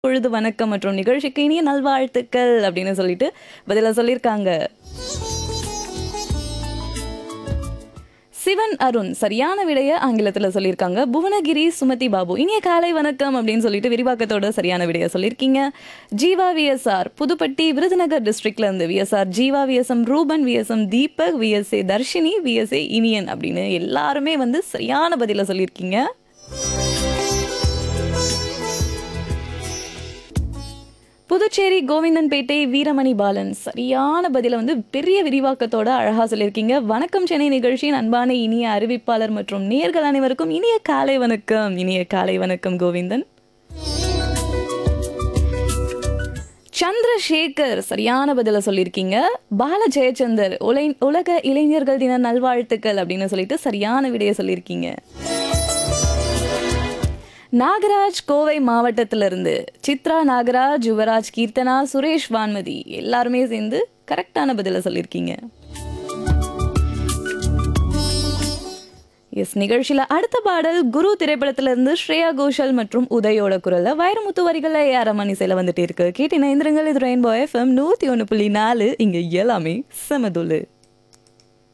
பொழுது வணக்கம் மற்றும் நிகழ்ச்சிக்கு இனிய நல்வாழ்த்துக்கள் அப்படின்னு சொல்லிட்டு பதில சொல்லியிருக்காங்க சிவன் அருண் சரியான விடைய ஆங்கிலத்தில் சொல்லியிருக்காங்க புவனகிரி சுமதி பாபு இனிய காலை வணக்கம் அப்படின்னு சொல்லிட்டு விரிவாக்கத்தோட சரியான விடைய சொல்லியிருக்கீங்க ஜீவா விஎஸ்ஆர் புதுப்பட்டி விருதுநகர் டிஸ்ட்ரிக்ட்ல இருந்து VSR Jeeva VSM Ruban VSM Deepak VSA Dharshini VSA Iniyan அப்படின்னு எல்லாருமே வந்து சரியான பதில சொல்லியிருக்கீங்க புதுச்சேரி கோவிந்தன்பேட்டை வீரமணி பாலன் சரியான பதில வந்து பெரிய விரிவாக்கத்தோட அழகா சொல்லியிருக்கீங்க வணக்கம் சென்னை நிகழ்ச்சியின் அன்பான இனிய அறிவிப்பாளர் மற்றும் நேர்கள் அனைவருக்கும் இனிய காலை வணக்கம் இனிய காலை வணக்கம் கோவிந்தன் சந்திரசேகர் சரியான பதில சொல்லியிருக்கீங்க பால ஜெயச்சந்தர் உலை உலக இளைஞர்கள் தின நல்வாழ்த்துக்கள் அப்படின்னு சொல்லிட்டு சரியான விடைய சொல்லியிருக்கீங்க நாகராஜ் கோவை மாவட்டத்திலிருந்து சித்ரா நாகராஜ் யுவராஜ் கீர்த்தனா சுரேஷ் வான்மதி எல்லாருமே சேர்ந்து கரெக்டான பதில சொல்லியிருக்கீங்க எஸ் நிகழ்ச்சியில அடுத்த பாடல் குரு திரைப்படத்திலிருந்து ஸ்ரேயா கோஷல் மற்றும் உதயோட குரல்ல வைரமுத்து வரிகள்ல ஏஆர் ரமணி சேல வந்துட்டு இருக்கு கேட்டின இந்திரங்கள் இது ரெயின்போ எஃப்எம் நூத்தி ஒன்று புள்ளி நாலு இங்க எல்லாமே செமதுலு